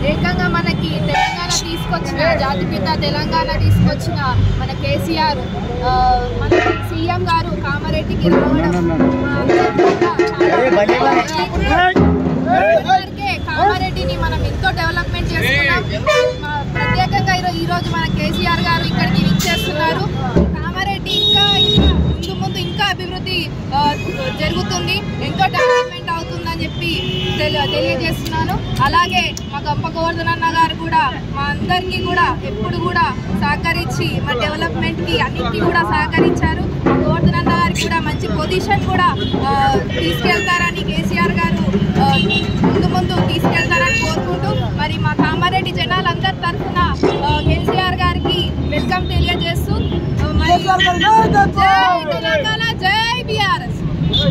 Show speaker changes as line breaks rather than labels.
ఏకంగా మనకి తెలంగాణ తీసుకొచ్చిన జాతిపిత తెలంగాణ తీసుకొచ్చిన మన కేసీఆర్ ఆ, మన సీఎం గారు కామారెడ్డికి రావడం మా అందరికీ కూడా చాలా ఇదివరకే కామారెడ్డిని మనం ఎంతో డెవలప్మెంట్ చేసుకున్నాం మా ప్రత్యేకంగా ఈరో- ఈ రోజు మన కేసీఆర్ గారు ఇక్కడికి ఇచ్చేస్తున్నారు కామారెడ్డి ఇంకా ఇంకా ముందు ముందు ఇంకా అభివృద్ధి ఆ, జరుగుతుంది ఎంతో డెవలప్మెంట్ అవుతుందని చెప్పి తెలి- తెలియజేస్తున్నాను అలాగే మా గొప్ప గోవర్ధన్ అన్న గారు కూడా మా అందరికీ కూడా ఎప్పుడు కూడా సహకరించి మా డెవలప్మెంట్కి అన్నిటికీ కూడా సహకరించారు మా గోవర్ధన్ అన్న గారికి కూడా మంచి పొజిషన్ కూడా ఆ, తీసుకెళ్తారని కేసీఆర్ గారు ఆ, ముందు ముందు తీసుకెళ్తారని కోరుకుంటూ మరి మా కామారెడ్డి జనాలందరి తరఫున కేసీఆర్ గారికి వెల్కమ్ తెలియజేస్తూ ఆ, మరి జై తెలంగాణ జై బీఆర్ఎస్